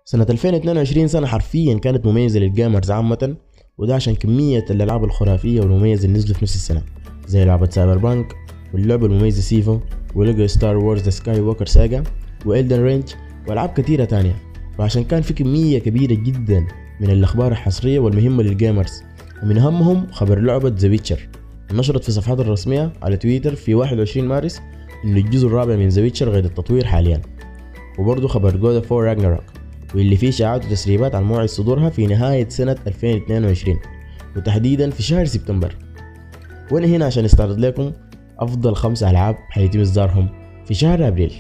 سنة 2022 سنة حرفيا كانت مميزة للجيمرز عامة وده عشان كمية الألعاب الخرافية والمميزة اللي نزلوا في نفس السنة زي لعبة سايبر بانك واللعبة المميزة سيفو وليجو ستار وورز ذا سكاي ووكر ساجا وإلدن رينج وألعاب كتيرة تانية وعشان كان في كمية كبيرة جدا من الأخبار الحصرية والمهمة للجيمرز ومن أهمهم خبر لعبة ذا ويتشر نشرت في صفحتها الرسمية على تويتر في 21 مارس إن الجزء الرابع من ذا ويتشر غير التطوير حاليا وبرضه خبر جود اوف راجناروك واللي فيه اشاعات وتسريبات عن موعد صدورها في نهاية سنة 2022 وتحديدا في شهر سبتمبر وانا هنا عشان استعرض لكم افضل خمس العاب حيتم اصدارهم في شهر ابريل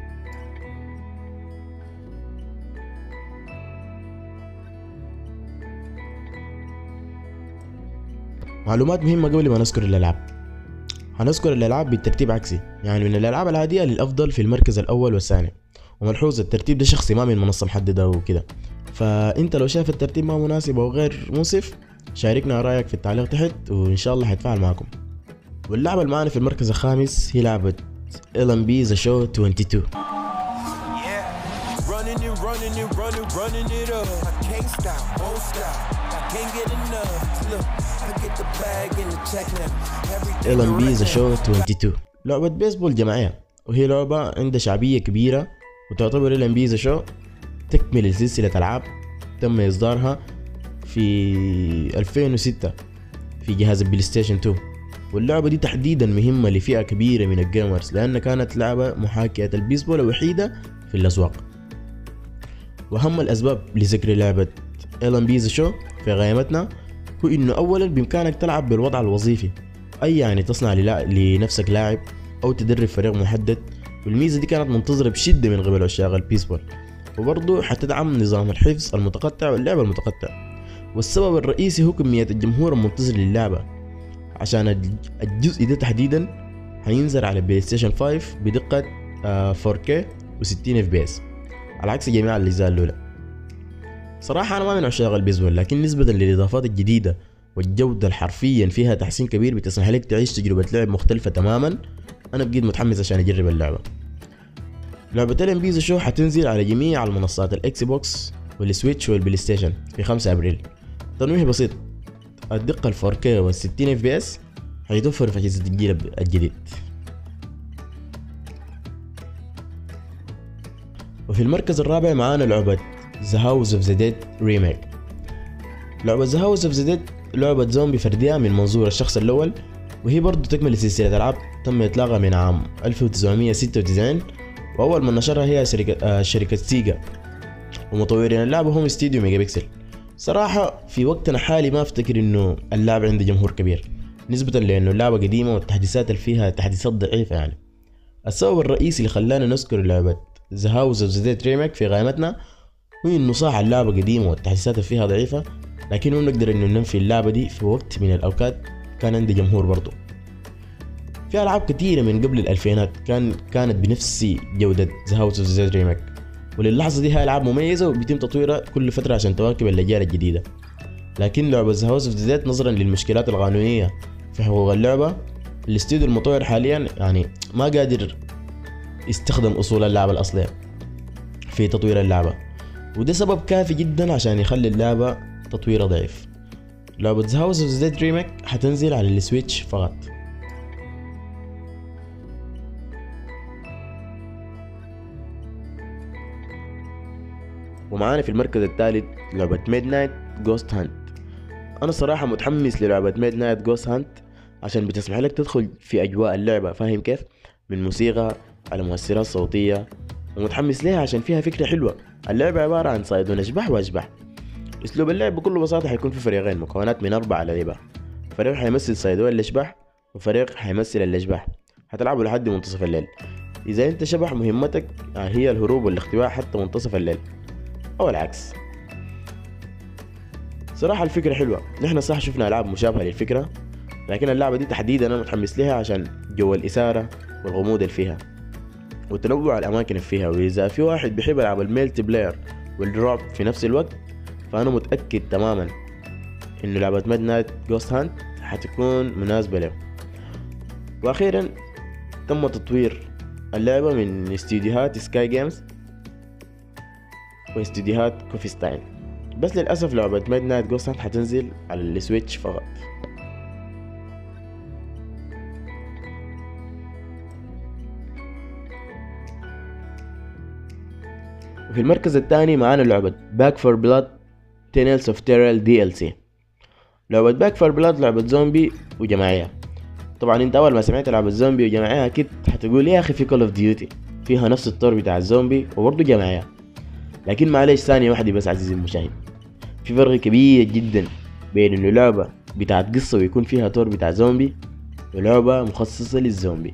معلومات مهمة قبل ما نذكر الألعاب هنذكر الألعاب بالترتيب عكسي يعني من الألعاب العادية للأفضل في المركز الأول والثاني وملحوظ الترتيب ده شخصي ما من منصة محددة وكده فأنت لو شايف الترتيب ما مناسب أو غير منصف شاركنا رأيك في التعليق تحت وإن شاء الله حيتفاعل معكم واللعبة اللي معانا في المركز الخامس هي لعبة LMB The Show 22 Running and running and running, running it up. I can't stop, won't stop. I can't get enough. Look, I get the bag and the check now. Everything LMB The around. Show 22 لعبة بيسبول جماعية وهي لعبة عندها شعبية كبيرة وتعتبر LMB The Show تكمل لسلسلة ألعاب تم إصدارها في 2006 في جهاز البلاي ستيشن 2 واللعبة دي تحديدا مهمة لفئة كبيرة من الجيمرز لأنها كانت لعبة محاكية البيسبول الوحيدة في الأسواق وأهم الأسباب لذكر لعبة LMB The Show في غايمتنا هو إنه أولا بإمكانك تلعب بالوضع الوظيفي أي يعني تصنع للا- لنفسك لاعب أو تدرب فريق محدد والميزة دي كانت منتظرة بشدة من قبل عشاق البيسبول وبرضه حتدعم نظام الحفظ المتقطع واللعب المتقطع والسبب الرئيسي هو كمية الجمهور المنتظر للعبة عشان الج- الجزء ده تحديدا هينزل على بلاي ستيشن 5 بدقة آه، 4K و60 اف بي اس على عكس جميع الأجزاء الأولى صراحة أنا ما من عشاق البيسبول لكن نسبة للإضافات الجديدة والجودة الحرفيا فيها تحسين كبير بتسمح لك تعيش تجربة لعب مختلفة تماما أنا بقيت متحمس عشان أجرب اللعبة لعبة ال بي شو حتنزل على جميع المنصات الاكس بوكس والسويتش والبلاي ستيشن في 5 ابريل تنويه بسيط الدقة ال 4K وال 60 اف بي اس حيتوفر في أجهزة الجيل الجديد وفي المركز الرابع معانا لعبة The House of the Dead Remake لعبة The House of the Dead لعبة زومبي فردية من منظور الشخص الأول وهي برضو تكمل سلسلة ألعاب تم إطلاقها من عام 1996 وأول من نشرها هي شركة آه شركة سيجا ومطورين اللعبة هم استديو ميجا بيكسل صراحة في وقتنا الحالي ما افتكر انه اللعبة عندها جمهور كبير نسبة لانه اللعبة قديمة والتحديثات اللي فيها تحديثات ضعيفة يعني السبب الرئيسي اللي خلانا نذكر لعبة ذا هاوس اوف ذا ديد ريميك في قائمتنا هو انه صح اللعبة قديمة والتحديثات اللي فيها ضعيفة لكن هو نقدر انه ننفي اللعبة دي في وقت من الاوقات كان عندي جمهور برضو في العاب كثيرة من قبل الالفينات كان كانت بنفس جودة ذا هاوس اوف ذا ديد ريميك وللحظة دي هاي ألعاب مميزة وبيتم تطويرها كل فترة عشان تواكب الأجيال الجديدة لكن لعبة ذا هاوس اوف ذا نظرا للمشكلات القانونية في حقوق اللعبة الاستوديو المطور حاليا يعني ما قادر يستخدم أصول اللعبة الأصلية في تطوير اللعبة وده سبب كافي جدا عشان يخلي اللعبة تطويرها ضعيف لعبة ذا هاوس اوف ذا ريميك حتنزل على السويتش فقط ومعانا في المركز الثالث لعبة ميد نايت جوست هانت أنا صراحة متحمس للعبة ميد نايت جوست هانت عشان بتسمح لك تدخل في أجواء اللعبة فاهم كيف؟ من موسيقى على مؤثرات صوتية ومتحمس ليها عشان فيها فكرة حلوة اللعبة عبارة عن صيدون أشباح وأشباح أسلوب اللعب بكل بساطة حيكون في فريقين مكونات من أربعة لعيبة فريق حيمثل صيدون الأشباح وفريق حيمثل الأشباح هتلعبوا لحد منتصف الليل إذا أنت شبح مهمتك هي الهروب والاختباء حتى منتصف الليل او العكس صراحة الفكرة حلوة نحن صح شفنا ألعاب مشابهة للفكرة لكن اللعبة دي تحديدا أنا متحمس لها عشان جو الإثارة والغموض اللي فيها وتنوع الأماكن اللي فيها وإذا في واحد بيحب ألعاب الميلتي بلاير والرعب في نفس الوقت فأنا متأكد تماما إنه لعبة ميد نايت جوست هانت حتكون مناسبة له وأخيرا تم تطوير اللعبة من استديوهات سكاي جيمز واستديوهات كوفي ستايل بس للأسف لعبة ميد نايت جوست حتنزل على السويتش فقط وفي المركز الثاني معانا لعبة باك فور بلاد تينلز اوف تيرل دي ال سي لعبة باك فور بلاد لعبة زومبي وجماعية طبعا انت اول ما سمعت لعبة زومبي وجماعية اكيد حتقول يا اخي في كول اوف ديوتي فيها نفس الطور بتاع الزومبي وبرضه جماعية لكن معلش ثانية واحدة بس عزيزي المشاهد في فرق كبير جدا بين انه لعبة بتاعت قصة ويكون فيها طور بتاع زومبي ولعبة مخصصة للزومبي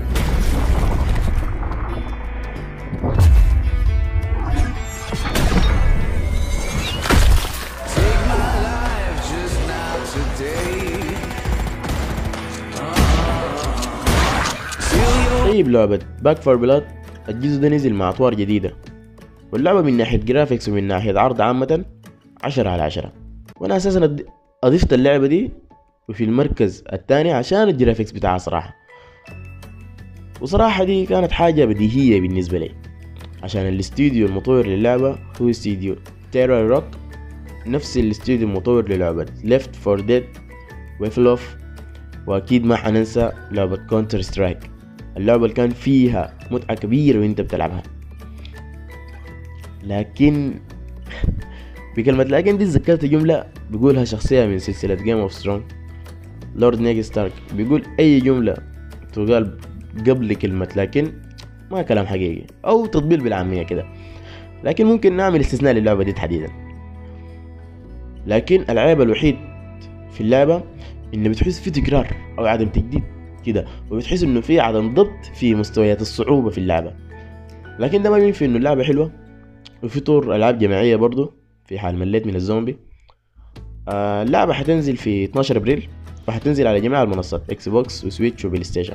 Take my life just now today. طيب لعبة باك فور بلاد الجزء ده نزل مع اطوار جديدة واللعبة من ناحية جرافيكس ومن ناحية عرض عامة عشرة على عشرة وانا اساسا أد- اضفت اللعبة دي وفي المركز الثاني عشان الجرافيكس بتاعها صراحة وصراحة دي كانت حاجة بديهية بالنسبة لي عشان الاستوديو المطور للعبة هو استوديو تيرا روك نفس الاستوديو المطور للعبة ليفت فور ديد ويفلوف واكيد ما حننسى لعبة كونتر سترايك اللعبة اللي كان فيها متعة كبيرة وانت بتلعبها لكن بكلمة لكن دي تذكرت جملة بيقولها شخصية من سلسلة جيم اوف ثرون لورد نيج ستارك بيقول أي جملة تقال قبل كلمة لكن ما كلام حقيقي أو تطبيل بالعامية كده لكن ممكن نعمل استثناء للعبة دي تحديدا لكن العيب الوحيد في اللعبة إنه بتحس في تكرار أو عدم تجديد كده وبتحس إنه في عدم ضبط في مستويات الصعوبة في اللعبة لكن ده ما بينفي إنه اللعبة حلوة وفي طور ألعاب جماعية برضو في حال مليت من الزومبي آه اللعبة حتنزل في 12 ابريل وحتنزل على جميع المنصات اكس بوكس وسويتش وبلاي ستيشن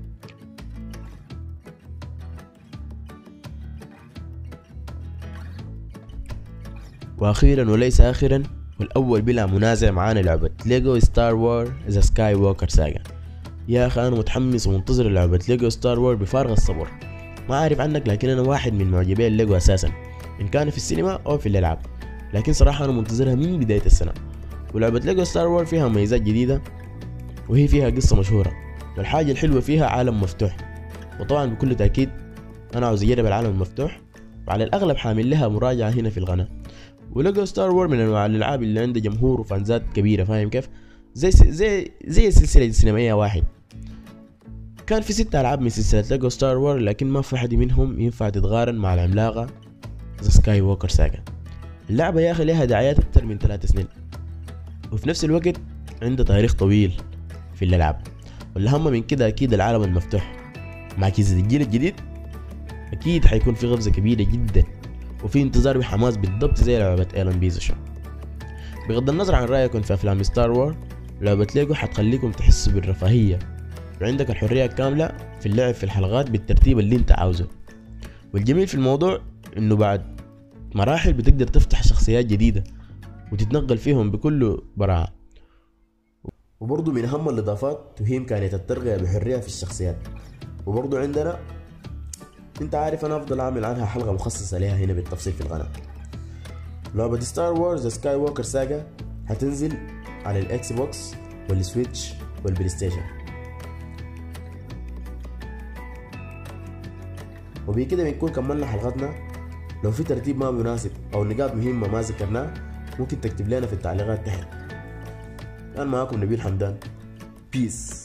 واخيرا وليس اخرا والاول بلا منازع معانا لعبة ليجو ستار وور ذا سكاي ووكر ساجا يا اخي انا متحمس ومنتظر لعبة ليجو ستار وور بفارغ الصبر ما اعرف عنك لكن انا واحد من معجبي الليجو اساسا ان كان في السينما او في الالعاب لكن صراحة انا منتظرها من بداية السنة ولعبة ليجو ستار وور فيها مميزات جديدة وهي فيها قصة مشهورة والحاجة الحلوة فيها عالم مفتوح وطبعا بكل تأكيد أنا عاوز أجرب العالم المفتوح وعلى الأغلب حامل لها مراجعة هنا في القناة وليجو ستار وور من أنواع الألعاب اللي عندها جمهور وفانزات كبيرة فاهم كيف؟ زي زي زي السلسلة السينمائية واحد كان في ست ألعاب من سلسلة ليجو ستار وور لكن ما في حد منهم ينفع تتقارن مع العملاقة ذا سكاي ووكر ساجا اللعبة يا أخي لها دعايات أكتر من ثلاث سنين وفي نفس الوقت عندها تاريخ طويل في الألعاب والأهم من كده أكيد العالم المفتوح مع كيس الجيل الجديد أكيد حيكون في غفزة كبيرة جدا وفي انتظار بحماس بالضبط زي لعبة ايلون بيزا شو بغض النظر عن رأيكم في أفلام ستار وور لعبة ليجو حتخليكم تحسوا بالرفاهية وعندك الحرية الكاملة في اللعب في الحلقات بالترتيب اللي انت عاوزه والجميل في الموضوع انه بعد مراحل بتقدر تفتح شخصيات جديدة وتتنقل فيهم بكل براعة وبرضه من أهم الإضافات وهي إمكانية الترقية بحرية في الشخصيات وبرضه عندنا انت عارف انا افضل اعمل عنها حلقة مخصصة ليها هنا بالتفصيل في القناة لعبة ستار وورز سكاي ووكر ساجا هتنزل على الاكس بوكس والسويتش والبلاي ستيشن وبكده بنكون كملنا حلقتنا لو في ترتيب ما مناسب او نقاط مهمة ما ذكرناها ممكن تكتب لنا في التعليقات تحت كان معاكم نبيل حمدان بيس